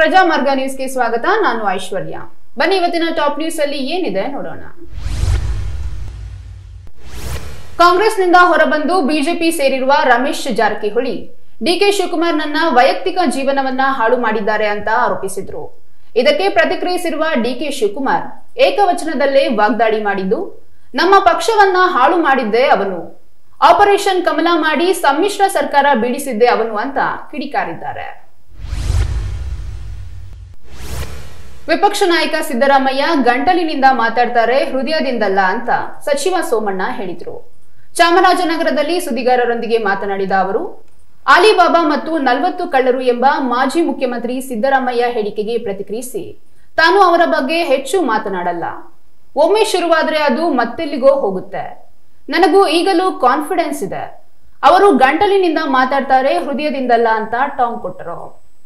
ಪ್ರಜಾಮಾರ್ಗ ನ್ಯೂಸ್ಗೆ ಸ್ವಾಗತ ನಾನು ಐಶ್ವರ್ಯ ಬನ್ನಿ ಇವತ್ತಿನ ಟಾಪ್ ನ್ಯೂಸ್ ಅಲ್ಲಿ ಏನಿದೆ ನೋಡೋಣ ಕಾಂಗ್ರೆಸ್ನಿಂದ ಹೊರಬಂದು ಬಿಜೆಪಿ ಸೇರಿರುವ ರಮೇಶ್ ಜಾರಕಿಹೊಳಿ ಡಿಕೆ ಶಿವಕುಮಾರ್ ನನ್ನ ವೈಯಕ್ತಿಕ ಜೀವನವನ್ನ ಹಾಳು ಮಾಡಿದ್ದಾರೆ ಅಂತ ಆರೋಪಿಸಿದ್ರು ಇದಕ್ಕೆ ಪ್ರತಿಕ್ರಿಯಿಸಿರುವ ಡಿಕೆ ಶಿವಕುಮಾರ್ ಏಕವಚನದಲ್ಲೇ ವಾಗ್ದಾಳಿ ಮಾಡಿದ್ದು ನಮ್ಮ ಪಕ್ಷವನ್ನ ಹಾಳು ಮಾಡಿದ್ದೆ ಅವನು ಆಪರೇಷನ್ ಕಮಲ ಮಾಡಿ ಸಮ್ಮಿಶ್ರ ಸರ್ಕಾರ ಬೀಳಿಸಿದ್ದೆ ಅವನು ಅಂತ ಕಿಡಿಕಾರಿದ್ದಾರೆ ವಿಪಕ್ಷ ನಾಯಕ ಸಿದ್ದರಾಮಯ್ಯ ಗಂಟಲಿನಿಂದ ಮಾತಾಡ್ತಾರೆ ಹೃದಯದಿಂದಲ್ಲ ಅಂತ ಸಚಿವ ಸೋಮಣ್ಣ ಹೇಳಿದ್ರು ಚಾಮರಾಜನಗರದಲ್ಲಿ ಸುದ್ದಿಗಾರರೊಂದಿಗೆ ಮಾತನಾಡಿದ ಅವರು ಅಲಿಬಾಬಾ ಮತ್ತು ನಲವತ್ತು ಕಳ್ಳರು ಎಂಬ ಮಾಜಿ ಮುಖ್ಯಮಂತ್ರಿ ಸಿದ್ದರಾಮಯ್ಯ ಹೇಳಿಕೆಗೆ ಪ್ರತಿಕ್ರಿಯಿಸಿ ತಾನು ಅವರ ಬಗ್ಗೆ ಹೆಚ್ಚು ಮಾತನಾಡಲ್ಲ ಒಮ್ಮೆ ಶುರುವಾದ್ರೆ ಅದು ಮತ್ತೆಲ್ಲಿಗೋ ಹೋಗುತ್ತೆ ನನಗೂ ಈಗಲೂ ಕಾನ್ಫಿಡೆನ್ಸ್ ಇದೆ ಅವರು ಗಂಟಲಿನಿಂದ ಮಾತಾಡ್ತಾರೆ ಹೃದಯದಿಂದಲ್ಲ ಅಂತ ಟಾಂಗ್ ಕೊಟ್ಟರು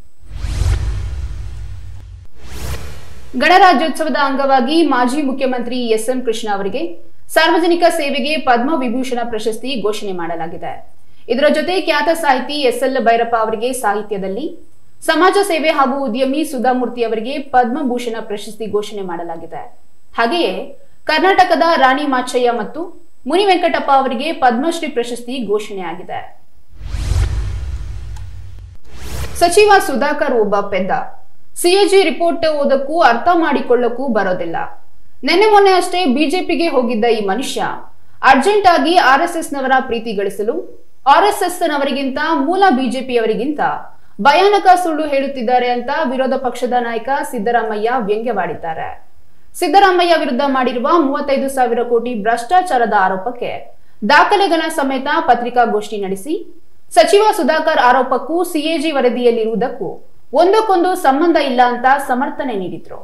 ಗಣರಾಜ್ಯೋತ್ಸವದ ಅಂಗವಾಗಿ ಮಾಜಿ ಮುಖ್ಯಮಂತ್ರಿ ಎಸ್ ಎಂ ಕೃಷ್ಣ ಅವರಿಗೆ ಸಾರ್ವಜನಿಕ ಸೇವೆಗೆ ಪದ್ಮ ವಿಭೂಷಣ ಪ್ರಶಸ್ತಿ ಘೋಷಣೆ ಮಾಡಲಾಗಿದೆ ಇದರ ಜೊತೆ ಖ್ಯಾತ ಸಾಹಿತಿ ಎಸ್ ಎಲ್ ಭೈರಪ್ಪ ಅವರಿಗೆ ಸಾಹಿತ್ಯದಲ್ಲಿ ಸಮಾಜ ಸೇವೆ ಹಾಗೂ ಉದ್ಯಮಿ ಸುಧಾಮೂರ್ತಿ ಅವರಿಗೆ ಪದ್ಮಭೂಷಣ ಪ್ರಶಸ್ತಿ ಘೋಷಣೆ ಮಾಡಲಾಗಿದೆ ಹಾಗೆಯೇ ಕರ್ನಾಟಕದ ರಾಣಿ ಮಾಚಯ್ಯ ಮತ್ತು ಮುನಿ ವೆಂಕಟಪ್ಪ ಅವರಿಗೆ ಪದ್ಮಶ್ರೀ ಪ್ರಶಸ್ತಿ ಘೋಷಣೆಯಾಗಿದೆ ಸಚಿವ ಸುಧಾಕರ್ ಒಬ್ಬ ಪೆದ್ದ ಸಿಎಜಿ ರಿಪೋರ್ಟ್ ಓದಕ್ಕೂ ಅರ್ಥ ಮಾಡಿಕೊಳ್ಳಕ್ಕೂ ಬರೋದಿಲ್ಲ ನಿನ್ನೆ ಮೊನ್ನೆ ಅಷ್ಟೇ ಬಿಜೆಪಿಗೆ ಹೋಗಿದ್ದ ಈ ಮನುಷ್ಯ ಅರ್ಜೆಂಟ್ ಆಗಿ ಆರ್ಎಸ್ಎಸ್ ನವರ ಪ್ರೀತಿ ಗಳಿಸಲು ಆರ್ಎಸ್ಎಸ್ ನವರಿಗಿಂತ ಮೂಲ ಬಿಜೆಪಿಯವರಿಗಿಂತ ಭಯಾನಕ ಸುಳ್ಳು ಹೇಳುತ್ತಿದ್ದಾರೆ ಅಂತ ವಿರೋಧ ಪಕ್ಷದ ನಾಯಕ ಸಿದ್ದರಾಮಯ್ಯ ವ್ಯಂಗ್ಯವಾಡಿದ್ದಾರೆ ಸಿದ್ದರಾಮಯ್ಯ ವಿರುದ್ಧ ಮಾಡಿರುವ ಮೂವತ್ತೈದು ಸಾವಿರ ಕೋಟಿ ಭ್ರಷ್ಟಾಚಾರದ ಆರೋಪಕ್ಕೆ ದಾಖಲೆಗಳ ಸಮೇತ ಪತ್ರಿಕಾಗೋಷ್ಠಿ ನಡೆಸಿ ಸಚಿವ ಸುಧಾಕರ್ ಆರೋಪಕ್ಕೂ ಸಿಎಜಿ ವರದಿಯಲ್ಲಿರುವುದಕ್ಕೂ ಒಂದಕ್ಕೊಂದು ಸಂಬಂಧ ಇಲ್ಲ ಅಂತ ಸಮರ್ಥನೆ ನೀಡಿದ್ರು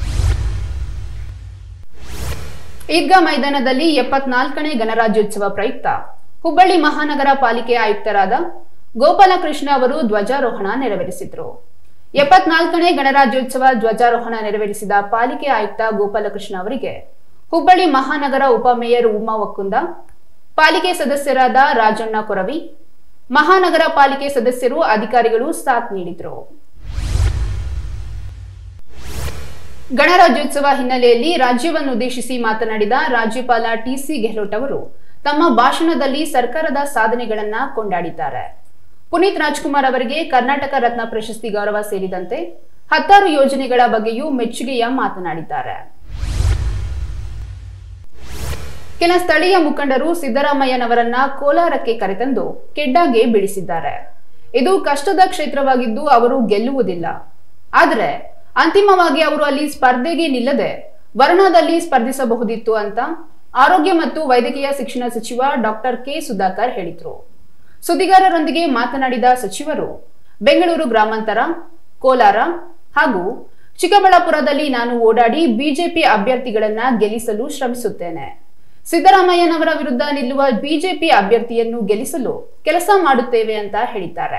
ಈದ್ಗಾ ಮೈದಾನದಲ್ಲಿ ಎಪ್ಪತ್ನಾಲ್ಕನೇ ಗಣರಾಜ್ಯೋತ್ಸವ ಪ್ರಯುಕ್ತ ಹುಬ್ಬಳ್ಳಿ ಮಹಾನಗರ ಪಾಲಿಕೆ ಆಯುಕ್ತರಾದ ಗೋಪಾಲಕೃಷ್ಣ ಅವರು ಧ್ವಜಾರೋಹಣ ನೆರವೇರಿಸಿದ್ರು ಎಪ್ಪತ್ನಾಲ್ಕನೇ ಗಣರಾಜ್ಯೋತ್ಸವ ಧ್ವಜಾರೋಹಣ ನೆರವೇರಿಸಿದ ಪಾಲಿಕೆ ಆಯುಕ್ತ ಗೋಪಾಲಕೃಷ್ಣ ಅವರಿಗೆ ಹುಬ್ಬಳ್ಳಿ ಮಹಾನಗರ ಉಪಮೇಯರ್ ಉಮಾ ಒಕ್ಕುಂದ ಪಾಲಿಕೆ ಸದಸ್ಯರಾದ ರಾಜಣ್ಣ ಕೊರವಿ ಮಹಾನಗರ ಪಾಲಿಕೆ ಸದಸ್ಯರು ಅಧಿಕಾರಿಗಳು ಸಾಥ್ ನೀಡಿದ್ರು ಗಣರಾಜ್ಯೋತ್ಸವ ಹಿನ್ನೆಲೆಯಲ್ಲಿ ರಾಜ್ಯವನ್ನುದ್ದೇಶಿಸಿ ಮಾತನಾಡಿದ ರಾಜ್ಯಪಾಲ ಟಿಸಿ ಗೆಹ್ಲೋಟ್ ಅವರು ತಮ್ಮ ಭಾಷಣದಲ್ಲಿ ಸರ್ಕಾರದ ಸಾಧನೆಗಳನ್ನ ಕೊಂಡಾಡಿದ್ದಾರೆ ಪುನೀತ್ ರಾಜ್ಕುಮಾರ್ ಅವರಿಗೆ ಕರ್ನಾಟಕ ರತ್ನ ಪ್ರಶಸ್ತಿ ಗೌರವ ಸೇರಿದಂತೆ ಹತ್ತಾರು ಯೋಜನೆಗಳ ಬಗ್ಗೆಯೂ ಮೆಚ್ಚುಗೆಯ ಮಾತನಾಡಿದ್ದಾರೆ ಕೆಲ ಸ್ಥಳೀಯ ಮುಖಂಡರು ಸಿದ್ದರಾಮಯ್ಯನವರನ್ನ ಕೋಲಾರಕ್ಕೆ ಕರೆತಂದು ಕೆಡ್ಡಾಗೆ ಬೀಳಿಸಿದ್ದಾರೆ ಇದು ಕಷ್ಟದ ಕ್ಷೇತ್ರವಾಗಿದ್ದು ಅವರು ಗೆಲ್ಲುವುದಿಲ್ಲ ಆದರೆ ಅಂತಿಮವಾಗಿ ಅವರು ಅಲ್ಲಿ ಸ್ಪರ್ಧೆಗೆ ನಿಲ್ಲದೆ ವರ್ಣದಲ್ಲಿ ಸ್ಪರ್ಧಿಸಬಹುದಿತ್ತು ಅಂತ ಆರೋಗ್ಯ ಮತ್ತು ವೈದ್ಯಕೀಯ ಶಿಕ್ಷಣ ಸಚಿವ ಡಾಕ್ಟರ್ ಕೆ ಸುಧಾಕರ್ ಹೇಳಿದ್ರು ಸುದ್ದಿಗಾರರೊಂದಿಗೆ ಮಾತನಾಡಿದ ಸಚಿವರು ಬೆಂಗಳೂರು ಗ್ರಾಮಾಂತರ ಕೋಲಾರ ಹಾಗೂ ಚಿಕ್ಕಬಳ್ಳಾಪುರದಲ್ಲಿ ನಾನು ಓಡಾಡಿ ಬಿಜೆಪಿ ಅಭ್ಯರ್ಥಿಗಳನ್ನ ಗೆಲ್ಲಿಸಲು ಶ್ರಮಿಸುತ್ತೇನೆ ಸಿದ್ದರಾಮಯ್ಯನವರ ವಿರುದ್ಧ ನಿಲ್ಲುವ ಬಿಜೆಪಿ ಅಭ್ಯರ್ಥಿಯನ್ನು ಗೆಲ್ಲಿಸಲು ಕೆಲಸ ಮಾಡುತ್ತೇವೆ ಅಂತ ಹೇಳಿದ್ದಾರೆ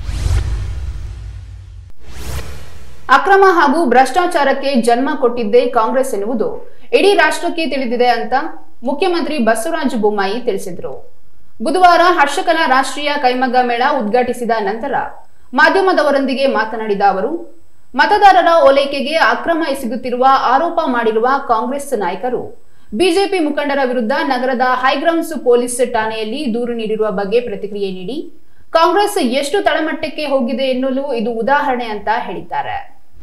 ಅಕ್ರಮ ಹಾಗೂ ಭ್ರಷ್ಟಾಚಾರಕ್ಕೆ ಜನ್ಮ ಕೊಟ್ಟಿದ್ದೇ ಕಾಂಗ್ರೆಸ್ ಎನ್ನುವುದು ಇಡೀ ರಾಷ್ಟ್ರಕ್ಕೆ ತಿಳಿದಿದೆ ಅಂತ ಮುಖ್ಯಮಂತ್ರಿ ಬಸವರಾಜ ಬೊಮ್ಮಾಯಿ ತಿಳಿಸಿದ್ರು ಬುಧವಾರ ಹರ್ಷಕಲಾ ರಾಷ್ಟ್ರೀಯ ಕೈಮಗ್ಗ ಮೇಳ ಉದ್ಘಾಟಿಸಿದ ನಂತರ ಮಾಧ್ಯಮದವರೊಂದಿಗೆ ಮಾತನಾಡಿದ ಅವರು ಮತದಾರರ ಓಲೈಕೆಗೆ ಅಕ್ರಮ ಎಸಗುತ್ತಿರುವ ಆರೋಪ ಮಾಡಿರುವ ಕಾಂಗ್ರೆಸ್ ನಾಯಕರು ಬಿಜೆಪಿ ಮುಖಂಡರ ವಿರುದ್ಧ ನಗರದ ಹೈಗ್ರೌಂಡ್ಸ್ ಪೊಲೀಸ್ ಠಾಣೆಯಲ್ಲಿ ದೂರು ನೀಡಿರುವ ಬಗ್ಗೆ ಪ್ರತಿಕ್ರಿಯೆ ನೀಡಿ ಕಾಂಗ್ರೆಸ್ ಎಷ್ಟು ತಳಮಟ್ಟಕ್ಕೆ ಹೋಗಿದೆ ಎನ್ನಲು ಇದು ಉದಾಹರಣೆ ಅಂತ ಹೇಳಿದ್ದಾರೆ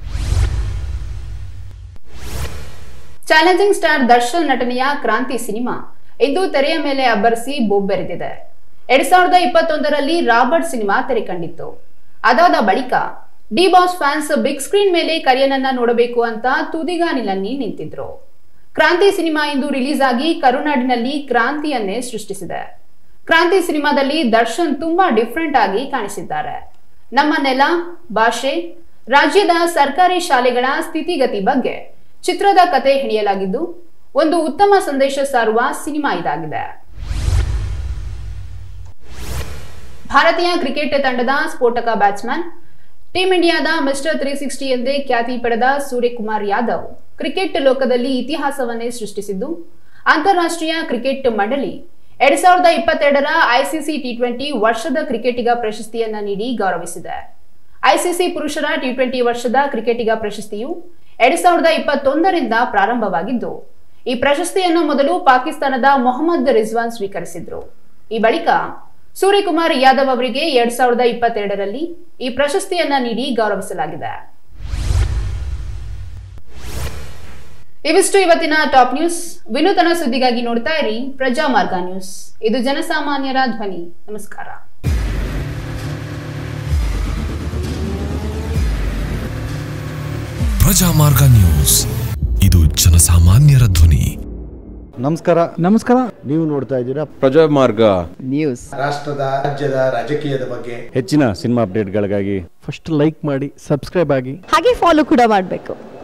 ಚಾಲೆಂಜಿಂಗ್ ಸ್ಟಾರ್ ದರ್ಶನ್ ನಟನೆಯ ಕ್ರಾಂತಿ ಸಿನಿಮಾ ಇಂದು ತೆರೆಯ ಮೇಲೆ ಅಬ್ಬರಿಸಿ ಬೊಬ್ಬೆರೆದಿದೆ ಎರಡ್ ಸಾವಿರದ ಇಪ್ಪತ್ತೊಂದರಲ್ಲಿ ರಾಬರ್ಟ್ ಸಿನಿಮಾ ತೆರೆ ಕಂಡಿತ್ತು ಅದಾದ ಬಳಿಕ D boss fans big screen ಮೇಲೆ ಕರಿಯನನ್ನ ನೋಡಬೇಕು ಅಂತ ತುದಿಗಾನಿಲಲ್ಲಿ ನಿಂತಿದ್ರು ಕ್ರಾಂತಿ ಸಿನಿಮಾ ಇಂದು ರಿಲೀಸ್ ಆಗಿ ಕರುನಾಡಿನಲ್ಲಿ ಕ್ರಾಂತಿಯನ್ನೇ ಸೃಷ್ಟಿಸಿದೆ ಕ್ರಾಂತಿ ಸಿನಿಮಾದಲ್ಲಿ ದರ್ಶನ್ ತುಂಬಾ ಡಿಫ್ರೆಂಟ್ ಆಗಿ ಕಾಣಿಸಿದ್ದಾರೆ ನಮ್ಮ ನೆಲ ಭಾಷೆ ರಾಜ್ಯದ ಸರ್ಕಾರಿ ಶಾಲೆಗಳ ಸ್ಥಿತಿಗತಿ ಬಗ್ಗೆ ಚಿತ್ರದ ಕತೆ ಹೆಣೆಯಲಾಗಿದ್ದು ಒಂದು ಉತ್ತಮ ಸಂದೇಶ ಸಾರುವ ಸಿನಿಮಾ ಇದಾಗಿದೆ ಭಾರತೀಯ ಕ್ರಿಕೆಟ್ ತಂಡದ ಸ್ಫೋಟಕ ಬ್ಯಾಟ್ಸ್ಮನ್ ಟೀಂ ಇಂಡಿಯಾದ ಮಿಸ್ಟರ್ ತ್ರೀ ಸಿಕ್ಸ್ಟಿ ಎಂದೇ ಖ್ಯಾತಿ ಪಡೆದ ಸೂರ್ಯಕುಮಾರ್ ಯಾದವ್ ಕ್ರಿಕೆಟ್ ಲೋಕದಲ್ಲಿ ಇತಿಹಾಸವನ್ನೇ ಸೃಷ್ಟಿಸಿದ್ದು ಅಂತಾರಾಷ್ಟ್ರೀಯ ಕ್ರಿಕೆಟ್ ಮಂಡಳಿ ಎರಡ್ ಸಾವಿರದ ಇಪ್ಪತ್ತೆರಡರ ಐಸಿಸಿ ಟಿ ಟ್ವೆಂಟಿ ವರ್ಷದ ಕ್ರಿಕೆಟಿಗ ಪ್ರಶಸ್ತಿಯನ್ನ ನೀಡಿ ಗೌರವಿಸಿದೆ ಐಸಿಸಿ ಪುರುಷರ ಟಿ ಟ್ವೆಂಟಿ ವರ್ಷದ ಕ್ರಿಕೆಟಿಗ ಪ್ರಶಸ್ತಿಯು ಎರಡ್ ಸಾವಿರದ ಇಪ್ಪತ್ತೊಂದರಿಂದ ಪ್ರಾರಂಭವಾಗಿದ್ದು ಈ ಪ್ರಶಸ್ತಿಯನ್ನು ಮೊದಲು ಪಾಕಿಸ್ತಾನದ ಮೊಹಮ್ಮದ್ ರಿಜ್ವಾನ್ ಸ್ವೀಕರಿಸಿದ್ರು ಈ ಬಳಿಕ ಸೂರ್ಯಕುಮಾರ್ ಯಾದವ್ ಅವರಿಗೆ ಎರಡ್ ಸಾವಿರದ ಇಪ್ಪತ್ತೆರಡರಲ್ಲಿ ಈ ಪ್ರಶಸ್ತಿಯನ್ನ ನೀಡಿ ಗೌರವಿಸಲಾಗಿದೆ ಇವಿಷ್ಟು ಇವತ್ತಿನ ಟಾಪ್ ನ್ಯೂಸ್ ವಿನೂತನ ಸುದ್ದಿಗಾಗಿ ನೋಡ್ತಾ ಇರಿ ಪ್ರಜಾಮಾರ್ಗ ನ್ಯೂಸ್ ಇದು ಜನಸಾಮಾನ್ಯರ ಧ್ವನಿ ನಮಸ್ಕಾರ ಪ್ರಜಾಮಾರ್ಗ ನ್ಯೂಸ್ ಇದು ಜನಸಾಮಾನ್ಯರ ಧ್ವನಿ ನಮಸ್ಕಾರ ನಮಸ್ಕಾರ ನೀವು ನೋಡ್ತಾ ಇದ್ದೀರಾ ಪ್ರಜಾಮಾರ್ಗ ನ್ಯೂಸ್ ರಾಷ್ಟ್ರದ ರಾಜ್ಯದ ರಾಜಕೀಯದ ಬಗ್ಗೆ ಹೆಚ್ಚಿನ ಸಿನಿಮಾ ಅಪ್ಡೇಟ್ಗಳಿಗಾಗಿ ಫಸ್ಟ್ ಲೈಕ್ ಮಾಡಿ ಸಬ್ಸ್ಕ್ರೈಬ್ ಆಗಿ ಹಾಗೆ ಫಾಲೋ ಕೂಡ ಮಾಡಬೇಕು